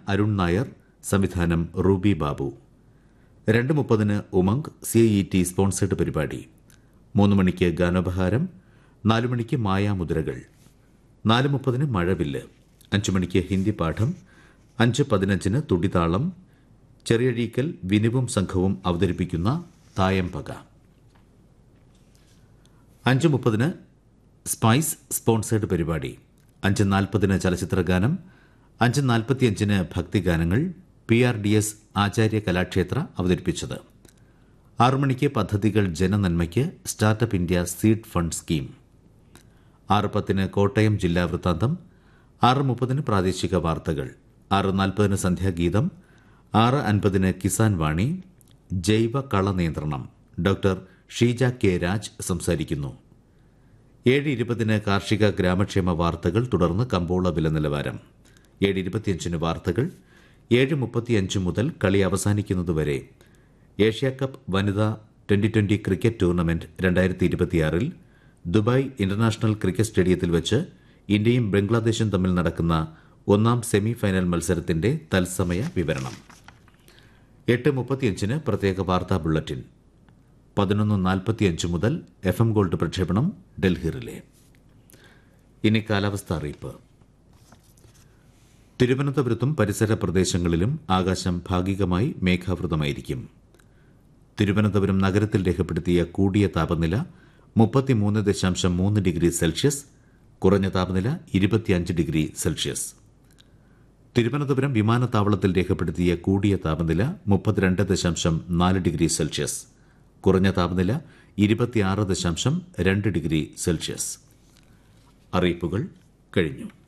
അരുൺ നായർ സംവിധാനം റൂബി ബാബു രണ്ട് മുപ്പതിന് Umang C E T sponsored പരിപാടി മൂന്ന് മണിക്ക് ഗാനോപഹാരം നാല് മണിക്ക് മായാമുദ്രകൾ നാല് മുപ്പതിന് മഴവില്ല് അഞ്ച് മണിക്ക് ഹിന്ദി പാഠം അഞ്ച് പതിനഞ്ചിന് തുടിതാളം ചെറിയഴീക്കൽ വിനുവും സംഘവും അവതരിപ്പിക്കുന്ന തായംപക അഞ്ച് മുപ്പതിന് സ്പൈസ് സ്പോൺസേഡ് പരിപാടി അഞ്ച് നാൽപ്പതിന് ചലച്ചിത്രഗാനം അഞ്ച് നാൽപ്പത്തിയഞ്ചിന് ഭക്തിഗാനങ്ങൾ P R D S Acharya Kalakshetra അവതരിപ്പിച്ചത് ആറു മണിക്ക് പദ്ധതികൾ ജനനന്മയ്ക്ക് startup India seed fund scheme ആറ് പത്തിന് കോട്ടയം ജില്ലാ വൃത്താന്തം ആറ് മുപ്പതിന് പ്രാദേശിക വാർത്തകൾ ആറ് നാൽപ്പതിന് സന്ധ്യാഗീതം ആറ് അൻപതിന് കിസാൻ വാണി ജൈവ കള നിയന്ത്രണം ഡോക്ടർ ഷീജ കെ രാജ് സംസാരിക്കുന്നു ഏഴ് ഇരുപതിന് കാർഷിക ഗ്രാമക്ഷേമ വാർത്തകൾ തുടർന്ന് കമ്പോള വില നിലവാരം ഏഴ് ഇരുപത്തിയഞ്ചിന് വാർത്തകൾ ഏഴ് മുപ്പത്തിയഞ്ച് മുതൽ കളി അവസാനിക്കുന്നതുവരെ ഏഷ്യ കപ്പ് വനിതാ ട്വന്റി ട്വന്റി ക്രിക്കറ്റ് ടൂർണമെന്റ് രണ്ടായിരത്തി ഇരുപത്തിയാറിൽ ദുബായ് ഇന്റർനാഷണൽ ക്രിക്കറ്റ് സ്റ്റേഡിയത്തിൽ വെച്ച് ഇന്ത്യയും ബംഗ്ലാദേശും തമ്മിൽ നടക്കുന്ന ഒന്നാം സെമി ഫൈനൽ മത്സരത്തിന്റെ തത്സമയ വിവരണം എട്ട് മുപ്പത്തിയഞ്ചിന് പ്രത്യേക വാർത്താ ബുള്ളറ്റിൻ പതിനൊന്ന് നാൽപ്പത്തിയഞ്ച് മുതൽ എഫ് എം ഗോൾഡ് പ്രക്ഷേപണം ഡൽഹി റിലേ ഇനി കാലാവസ്ഥ അറിയിപ്പ് തിരുവനന്തപുരത്തും പരിസര പ്രദേശങ്ങളിലും ആകാശം ഭാഗികമായി മേഘാവൃതമായിരിക്കും തിരുവനന്തപുരം നഗരത്തിൽ രേഖപ്പെടുത്തിയ കൂടിയ താപനില മുപ്പത്തിമൂന്ന് ദശാംശം മൂന്ന് ഡിഗ്രി സെൽഷ്യസ് കുറഞ്ഞ താപനില ഇരുപത്തിയഞ്ച് ഡിഗ്രി സെൽഷ്യസ് തിരുവനന്തപുരം വിമാനത്താവളത്തിൽ രേഖപ്പെടുത്തിയ കൂടിയ താപനില മുപ്പത്തിരണ്ട് ദശാംശം നാല് ഡിഗ്രി സെൽഷ്യസ് കുറഞ്ഞ താപനില ഇരുപത്തിയാറ് ദശാംശം രണ്ട് ഡിഗ്രി സെൽഷ്യസ് അറിയിപ്പുകൾ കഴിഞ്ഞു